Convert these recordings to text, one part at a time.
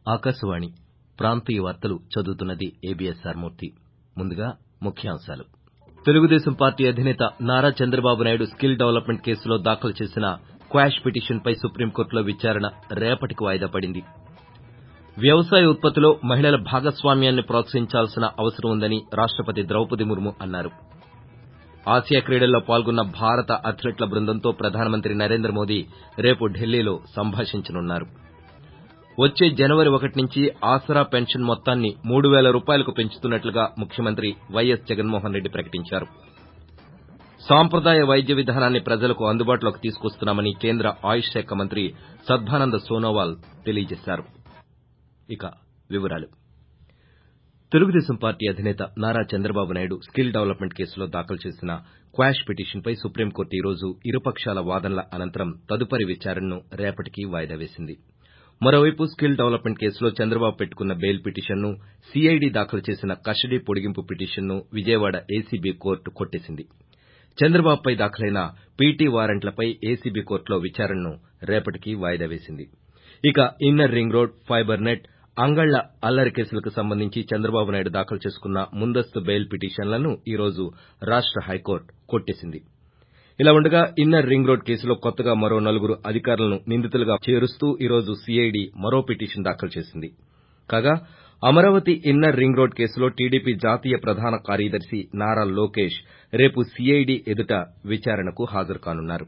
ఆకాశవాణి ప్రాంతీయ వార్తలు చదువుతున్నది ఏబిఎస్ఆర్ మూర్తి ముందుగా ముఖ్యాంశాలు తెలుగుదేశం పార్టీ అధినేత నారా చంద్రబాబు నాయుడు స్కిల్ డెవలప్మెంట్ కేసులో దాఖలు చేసిన క్వాష్ పిటిషన్పై సుప్రీంకోర్టులో విచారణ రేపటికి వాయిదా పడింది వ్యవసాయ ఉత్పత్తిలో మహిళల భాగస్వామ్యాన్ని ప్రోత్సహించాల్సిన అవసరం ఉందని రాష్టపతి ద్రౌపది ముర్ము అన్నారు ఆసియా క్రీడల్లో పాల్గొన్న భారత అథ్లెట్ల బృందంతో ప్రధానమంత్రి నరేంద్ర మోదీ రేపు ఢిల్లీలో సంభాషించనున్నారు వచ్చే జనవరి ఒకటి నుంచి ఆసరా పెన్షన్ మొత్తాన్ని మూడు పేల రూపాయలకు పెంచుతున్నట్లుగా ముఖ్యమంత్రి వైఎస్ జగన్మోహన్ రెడ్డి ప్రకటించారు సాంప్రదాయ వైద్య విధానాన్ని ప్రజలకు అందుబాటులోకి తీసుకొస్తున్నామని కేంద్ర ఆయుష్ శాఖ మంత్రి సర్బానంద సోనోవాల్ తెలియజేశారు ఇక వివరాలు తెలుగుదేశం పార్టీ అధినేత నారా చంద్రబాబు నాయుడు స్కిల్ డెవలప్మెంట్ కేసులో దాఖలు చేసిన క్వాష్ పిటిషన్పై సుప్రీంకోర్టు ఈ రోజు ఇరుపక్షాల వాదనల అనంతరం తదుపరి విచారణను రేపటికి వాయిదా వేసింది మరోవైపు స్కిల్ డెవలప్మెంట్ కేసులో చంద్రబాబు పెట్టుకున్న బెయిల్ పిటిషన్ను సీఐడీ దాఖలు చేసిన కస్టడీ పొడిగింపు పిటిషన్ను విజయవాడ ఏసీబీ కోర్టు కొట్టేసింది చంద్రబాబుపై దాఖలైన పీటీ వారెంట్లపై ఏసీబీ కోర్టులో విచారణను రేపటికి వాయిదా వేసింది ఇక inner ring road fibre net అంగళ్ల అల్లరి కేసులకు సంబంధించి చంద్రబాబు నాయుడు దాఖలు చేసుకున్న ముందస్తు బెయిల్ పిటిషన్లను ఈ రోజు రాష్ట హైకోర్టు కొట్టేసింది ఇలా ఉండగా ఇన్నర్ రింగ్ రోడ్ కేసులో కొత్తగా మరో నలుగురు అధికారులను నిందితులుగా చేరుస్తూ ఈ రోజు సీఐడీ మరో పిటిషన్ దాఖలు చేసింది కాగా అమరావతి ఇన్నర్ రింగ్ రోడ్ కేసులో టీడీపీ జాతీయ ప్రధాన కార్యదర్శి నారా లోకేష్ రేపు సీఐడీ ఎదుట విచారణకు హాజరు కానున్నారు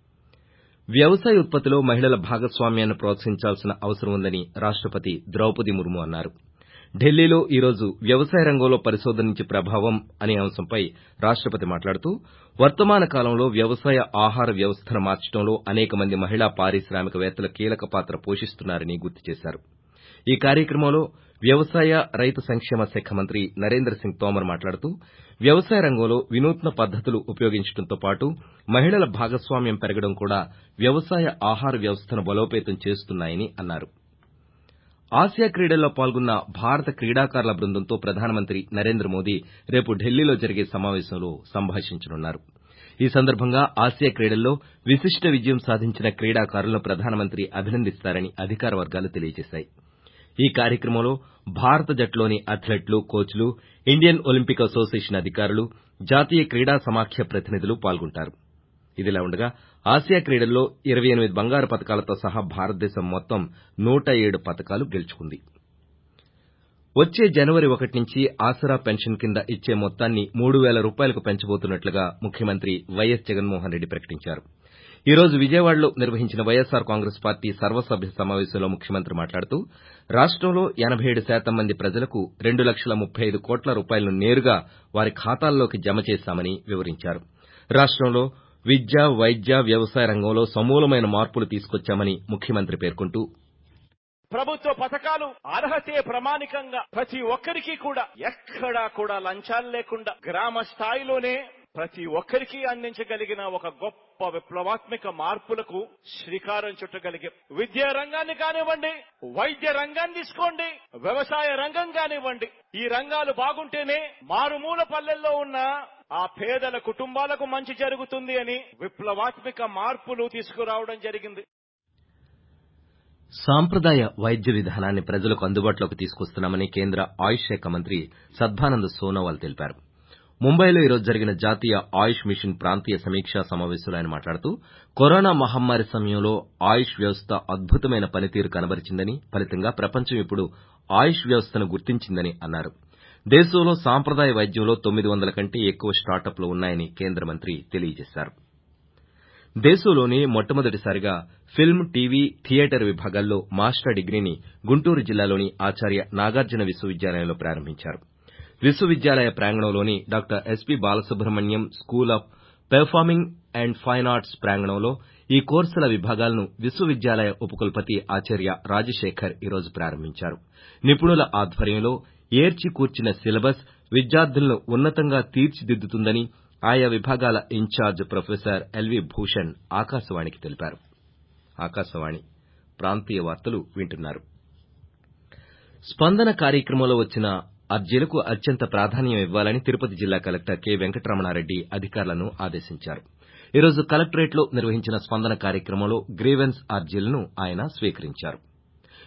వ్యవసాయ ఉత్పత్తిలో మహిళల భాగస్వామ్యాన్ని ప్రోత్సహించాల్సిన అవసరం ఉందని రాష్టపతి ద్రౌపది ముర్ము అన్నారు ఢిల్లీలో ఈ రోజు వ్యవసాయ రంగంలో పరిశోధన నుంచి ప్రభావం అనే అంశంపై రాష్టపతి మాట్లాడుతూ వర్తమాన కాలంలో వ్యవసాయ ఆహార వ్యవస్థను మార్చడంలో అనేక మంది మహిళా పారిశ్రామికవేత్తలు కీలక పాత్ర పోషిస్తున్నారని గుర్తు చేశారు ఈ కార్యక్రమంలో వ్యవసాయ రైతు సంక్షేమ శాఖ మంత్రి నరేంద్ర సింగ్ తోమర్ మాట్లాడుతూ వ్యవసాయ రంగంలో వినూత్న పద్దతులు ఉపయోగించడంతో పాటు మహిళల భాగస్వామ్యం పెరగడం కూడా వ్యవసాయ ఆహార వ్యవస్థను బలోపేతం చేస్తున్నాయని అన్నారు ఆసియా క్రీడల్లో పాల్గొన్న భారత క్రీడాకారుల బృందంతో ప్రధానమంత్రి నరేంద్ర మోదీ రేపు ఢిల్లీలో జరిగే సమావేశంలో సంభాషించనున్నారు ఈ సందర్భంగా ఆసియా క్రీడల్లో విశిష్ట విజయం సాధించిన క్రీడాకారులను ప్రధానమంత్రి అభినందిస్తారని అధికార వర్గాలు తెలియజేశాయి ఈ కార్యక్రమంలో భారత జట్టులోని అథ్లెట్లు కోచ్లు ఇండియన్ ఒలింపిక్ అసోసియేషన్ అధికారులు జాతీయ క్రీడా సమాఖ్య ప్రతినిధులు పాల్గొంటారు ఇదిలా ఉండగా ఆసియా క్రీడల్లో ఇరవై ఎనిమిది బంగారు పతకాలతో సహా భారతదేశం మొత్తం నూట ఏడు పతకాలు గెలుచుకుంది వచ్చే జనవరి ఒకటి నుంచి ఆసరా పెన్షన్ కింద ఇచ్చే మొత్తాన్ని మూడు పేల రూపాయలకు పెంచబోతున్నట్లుగా ముఖ్యమంత్రి వైఎస్ జగన్మోహన్ రెడ్డి ప్రకటించారు ఈ రోజు విజయవాడలో నిర్వహించిన వైఎస్సార్ కాంగ్రెస్ పార్టీ సర్వసభ్య సమావేశంలో ముఖ్యమంత్రి మాట్లాడుతూ రాష్టంలో ఎనబై ఏడు శాతం మంది ప్రజలకు రెండు లక్షల ముప్పై ఐదు కోట్ల రూపాయలను నేరుగా వారి ఖాతాల్లోకి జమ చేశామని వివరించారు రాష్టంలో విద్య వైద్య వ్యవసాయ రంగంలో సమూలమైన మార్పులు తీసుకొచ్చామని ముఖ్యమంత్రి పేర్కొంటూ ప్రభుత్వ పథకాలు అర్హతే ప్రమాణికంగా ప్రతి ఒక్కరికి కూడా ఎక్కడా కూడా లంచాలు లేకుండా గ్రామ స్థాయిలోనే ప్రతి ఒక్కరికి అందించగలిగిన ఒక గొప్ప విప్లవాత్మక మార్పులకు శ్రీకారం చుట్టగలిగే విద్యా రంగాన్ని కానివ్వండి వైద్య రంగాన్ని తీసుకోండి వ్యవసాయ రంగం కానివ్వండి ఈ రంగాలు బాగుంటేనే మారుమూల పల్లెల్లో ఉన్న ఆ పేదల కుటుంబాలకు మంచి జరుగుతుంది అని విప్లవాత్మక మార్పులు తీసుకురావడం జరిగింది సాంప్రదాయ వైద్య విధానాన్ని ప్రజలకు అందుబాటులోకి తీసుకొస్తున్నామని కేంద్ర ఆయుష్ శాఖ మంత్రి సర్బానంద్ సోనోవాల్ తెలిపారు ముంబైలో ఈరోజు జరిగిన జాతీయ ఆయుష్ మిషన్ ప్రాంతీయ సమీక్షా సమావేశంలో ఆయన మాట్లాడుతూ కరోనా మహమ్మారి సమయంలో ఆయుష్ వ్యవస్థ అద్భుతమైన పనితీరు కనబరిచిందని ఫలితంగా ప్రపంచం ఇప్పుడు ఆయుష్ వ్యవస్థను గుర్తించిందని అన్నారు దేశంలో సాంప్రదాయ వైద్యంలో తొమ్మిది వందల కంటే ఎక్కువ స్టార్టప్లు ఉన్నాయని కేంద్ర మంత్రి తెలియజేశారు దేశంలోనే మొట్టమొదటిసారిగా ఫిల్మ్ టీవీ థియేటర్ విభాగాల్లో మాస్టర్ డిగ్రీని గుంటూరు జిల్లాలోని ఆచార్య నాగార్జున విశ్వవిద్యాలయంలో ప్రారంభించారు విశ్వవిద్యాలయ ప్రాంగణంలోని doctor SP Balasubrahmanyam school of performing and fine arts ప్రాంగణంలో ఈ కోర్సుల విభాగాలను విశ్వవిద్యాలయ ఉపకులపతి ఆచార్య రాజశేఖర్ ఈరోజు ప్రారంభించారు నిపుణుల ఆధ్వర్యంలో ఏర్చి కూర్చిన సిలబస్ విద్యార్థులను ఉన్నతంగా తీర్చిదిద్దుతుందని ఆయా విభాగాల ఇన్ఛార్జ్ ప్రొఫెసర్ ఎల్వి భూషణ్ ఆకాశవాణికి తెలిపారు ఆకాశవాణి ప్రాంతీయ వార్తలు వింటున్నారు స్పందన కార్యక్రమంలో వచ్చిన అర్జీలకు అత్యంత ప్రాధాన్యం ఇవ్వాలని తిరుపతి జిల్లా కలెక్టర్ కె వెంకటరమణారెడ్డి అధికారులను ఆదేశించారు ఈ రోజు కలెక్టరేట్లో నిర్వహించిన స్పందన కార్యక్రమంలో గ్రీవెన్స్ అర్జీలను ఆయన స్వీకరించారు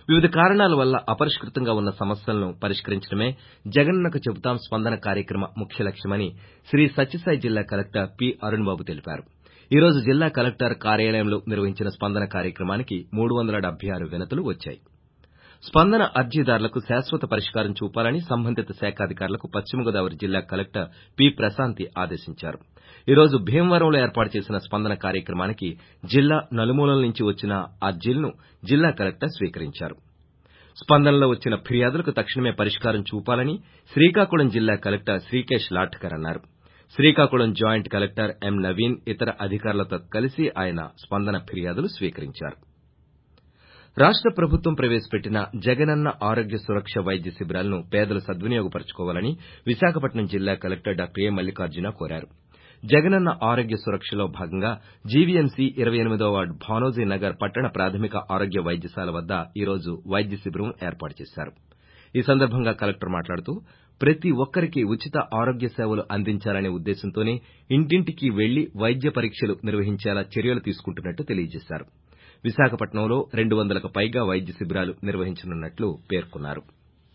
వివిధ కారణాల వల్ల అపరిష్కృతంగా ఉన్న సమస్యలను పరిష్కరించడమే జగనన్నకు చెబుతాం స్పందన కార్యక్రమ ముఖ్య లక్ష్యమని శ్రీ సత్యసాయి జిల్లా కలెక్టర్ పి అరుణ్ బాబు తెలిపారు ఈ రోజు జిల్లా కలెక్టర్ కార్యాలయంలో నిర్వహించిన స్పందన కార్యక్రమానికి మూడు వందల డెబ్బై ఆరు వినతులు వచ్చాయి స్పందన అర్జీదారులకు శాశ్వత పరిష్కారం చూపాలని సంబంధిత శాఖాధికారులకు పశ్చిమ గోదావరి జిల్లా కలెక్టర్ పి ప్రశాంతి ఆదేశించారు ఈ రోజు భీమవరంలో ఏర్పాటు చేసిన స్పందన కార్యక్రమానికి జిల్లా నలుమూలల నుంచి వచ్చిన అర్జీలను జిల్లా కలెక్టర్ స్వీకరించారు స్పందనలో వచ్చిన ఫిర్యాదులకు తక్షణమే పరిష్కారం చూపాలని శ్రీకాకుళం జిల్లా కలెక్టర్ శ్రీకేష్ లాట్కర్ అన్నారు Srikakulam joint collector M Naveen ఇతర అధికారులతో కలిసి ఆయన స్పందన ఫిర్యాదులు స్వీకరించారు రాష్ట ప్రభుత్వం ప్రవేశపెట్టిన జగనన్న ఆరోగ్య సురక్ష వైద్య శిబిరాలను పేదలు సద్వినియోగపరచుకోవాలని విశాఖపట్నం జిల్లా కలెక్టర్ డాక్టర్ ఏ మల్లికార్జున కోరారు జగనన్న ఆరోగ్య సురక్షలో భాగంగా జీవీఎంసీ ఇరవై ఎనిమిదో వార్డు భానోజీ నగర్ పట్టణ ప్రాథమిక ఆరోగ్య వైద్యశాల వద్ద ఈ రోజు వైద్య శిబిరం ఏర్పాటు చేశారు ఈ సందర్భంగా కలెక్టర్ మాట్లాడుతూ ప్రతి ఒక్కరికి ఉచిత ఆరోగ్య సేవలు అందించాలనే ఉద్దేశంతోనే ఇంటింటికి వెళ్లి వైద్య పరీక్షలు నిర్వహించేలా చర్యలు తీసుకుంటున్నట్టు తెలియజేశారు విశాఖపట్నంలో రెండు వందలకు పైగా వైద్య శిబిరాలు నిర్వహించనున్నట్లు పేర్కొన్నారు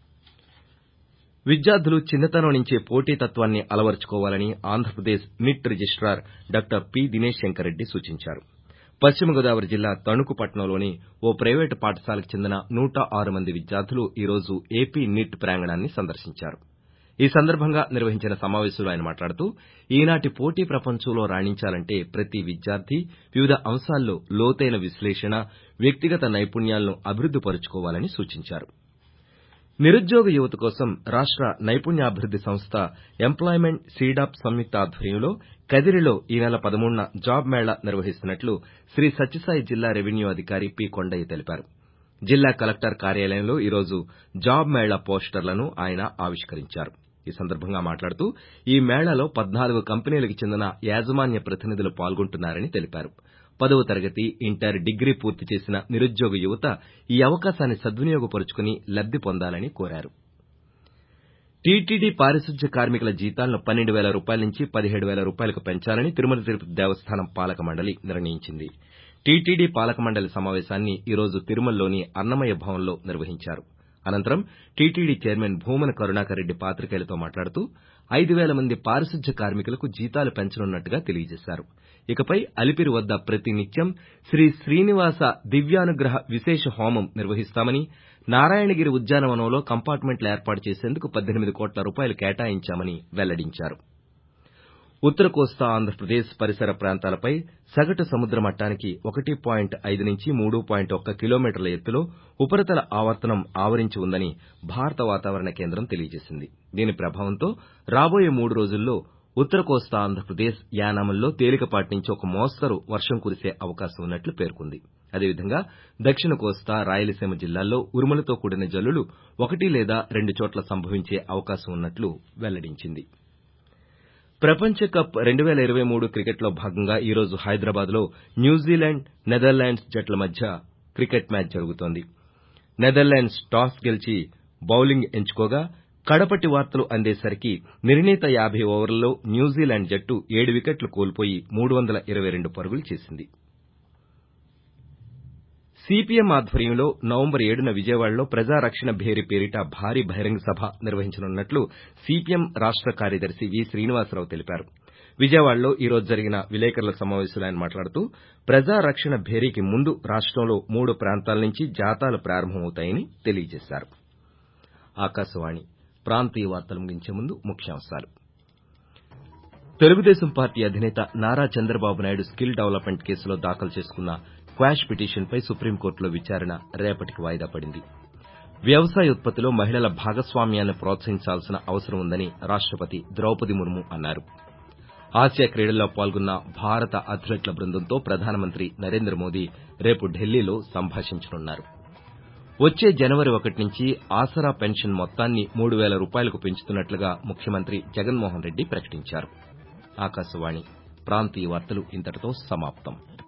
విద్యార్థులు చిన్నతనం నుంచే పోటీతత్వాన్ని అలవరుచుకోవాలని Andhra Pradesh NIT registrar doctor P Dinesh Shankar Reddy సూచించారు పశ్చిమ గోదావరి జిల్లా తణుకు పట్టణంలోని ఓ ప్రైవేటు పాఠశాలకు చెందిన నూట ఆరు మంది విద్యార్థులు ఈ రోజు ఏపీ నిట్ ప్రాంగణాన్ని సందర్శించారు ఈ సందర్భంగా నిర్వహించిన సమావేశంలో ఆయన మాట్లాడుతూ ఈనాటి పోటీ ప్రపంచంలో రాణించాలంటే ప్రతి విద్యార్థి వివిధ అంశాల్లో లోతైన విశ్లేషణ వ్యక్తిగత నైపుణ్యాలను అభివృద్ది పరుచుకోవాలని సూచించారు నిరుద్యోగ యువత కోసం రాష్ట నైపుణ్యాభివృద్ది సంస్థ ఎంప్లాయ్మెంట్ సీడాప్ సంయుక్త ఆధ్వర్యంలో కదిరిలో ఈ నెల పదమూడున జాబ్ మేళా నిర్వహిస్తున్నట్లు శ్రీ సత్యసాయి జిల్లా రెవెన్యూ అధికారి పి కొండయ్య తెలిపారు జిల్లా కలెక్టర్ కార్యాలయంలో ఈ రోజు జాబ్ మేళా పోస్టర్లను ఆయన ఆవిష్కరించారు ఈ సందర్భంగా మాట్లాడుతూ ఈ మేళాలో పద్నాలుగు కంపెనీలకు చెందిన యాజమాన్య ప్రతినిధులు పాల్గొంటున్నారని తెలిపారు పదవ తరగతి ఇంటర్ డిగ్రీ పూర్తి చేసిన నిరుద్యోగ యువత ఈ అవకాశాన్ని సద్వినియోగపరుచుకుని లబ్ది పొందాలని కోరారు టీటీడీ పారిశుధ్య కార్మికుల జీతాలను పన్నెండు వేల రూపాయల నుంచి పదిహేడు వేల రూపాయలకు పెంచాలని తిరుమల తిరుపతి దేవస్థానం పాలక మండలి నిర్ణయించింది టీటీడీ పాలక మండలి సమావేశాన్ని ఈ రోజు తిరుమలలోని అన్నమయ్య భవన్లో నిర్వహించారు అనంతరం టీటీడీ చైర్మన్ భూమన కరుణాకర్ రెడ్డి పాత్రికేయులతో మాట్లాడుతూ ఐదు వేల మంది పారిశుధ్య కార్మికులకు జీతాలు పెంచనున్నట్టుగా తెలియజేశారు ఇకపై అలిపిరి వద్ద ప్రతి నిత్యం శ్రీ శ్రీనివాస దివ్యానుగ్రహ విశేష హోమం నిర్వహిస్తామని నారాయణగిరి ఉద్యానవనంలో కంపార్ట్మెంట్లు ఏర్పాటు చేసేందుకు పద్దెనిమిది కోట్ల రూపాయలు కేటాయించామని వెల్లడించారు ఉత్తర కోస్తా ఆంధ్రప్రదేశ్ పరిసర ప్రాంతాలపై సగటు సముద్ర మట్టానికి ఒకటి పాయింట్ ఐదు నుంచి మూడు పాయింట్ ఒక్క కిలోమీటర్ల ఎత్తులో ఉపరితల ఆవర్తనం ఆవరించి ఉందని భారత వాతావరణ కేంద్రం తెలియజేసింది దీని ప్రభావంతో రాబోయే మూడు రోజుల్లో ఉత్తర కోస్తా ఆంధ్రప్రదేశ్ యానాంల్లో తేలికపాటి నుంచి ఒక మోస్తరు వర్షం కురిసే అవకాశం ఉన్నట్లు పేర్కొంది అదేవిధంగా దక్షిణ కోస్తా రాయలసీమ జిల్లాల్లో ఉరుములతో కూడిన జల్లులు ఒకటి లేదా రెండు చోట్ల సంభవించే అవకాశం ఉన్నట్లు వెల్లడించింది ప్రపంచ కప్ రెండు వేల ఇరవై మూడు క్రికెట్లో భాగంగా ఈ రోజు హైదరాబాద్ లో న్యూజిలాండ్ నెదర్లాండ్స్ జట్ల మధ్య క్రికెట్ మ్యాచ్ జరుగుతోంది నెదర్లాండ్స్ టాస్ గెలిచి బౌలింగ్ ఎంచుకోగా కడపటి వార్తలు అందేసరికి నిర్ణీత యాభై ఓవర్లలో న్యూజిలాండ్ జట్టు ఏడు వికెట్లు కోల్పోయి మూడు వందల ఇరవై రెండు పరుగులు చేసింది సిపిఎం ఆధ్వర్యంలో నవంబర్ ఏడున విజయవాడలో ప్రజారక్షణ భేరి పేరిట భారీ బహిరంగ సభ నిర్వహించనున్నట్లు సిపిఎం రాష్ట కార్యదర్శి వి శ్రీనివాసరావు తెలిపారు విజయవాడలో ఈ రోజు జరిగిన విలేకరుల సమావేశంలో ఆయన మాట్లాడుతూ ప్రజారక్షణ భేరీకి ముందు రాష్టంలో మూడు ప్రాంతాల నుంచి జాతాలు ప్రారంభమవుతాయని తెలియజేశారు ఆకాశవాణి ప్రాంతీయ వార్తలు ముగించే ముందు ముఖ్యాంశాలు తెలుగుదేశం పార్టీ అధినేత నారా చంద్రబాబు నాయుడు స్కిల్ డెవలప్మెంట్ కేసులో దాఖలు చేసుకున్న క్వాష్ పిటిషన్పై సుప్రీంకోర్టులో విచారణ రేపటికి వాయిదా పడింది వ్యవసాయ ఉత్పత్తిలో మహిళల భాగస్వామ్యాన్ని ప్రోత్సహించాల్సిన అవసరం ఉందని రాష్టపతి ద్రౌపది ముర్ము అన్నారు ఆసియా క్రీడల్లో పాల్గొన్న భారత అథ్లెట్ల బృందంతో ప్రధానమంత్రి నరేంద్ర మోదీ రేపు ఢిల్లీలో సంభాషించనున్నారు వచ్చే జనవరి ఒకటి నుంచి ఆసరా పెన్షన్ మొత్తాన్ని మూడు వేల రూపాయలకు పెంచుతున్నట్లుగా ముఖ్యమంత్రి జగన్మోహన్ రెడ్డి ప్రకటించారు ఆకాశవాణి ప్రాంతీయ వార్తలు ఇంతటితో సమాప్తం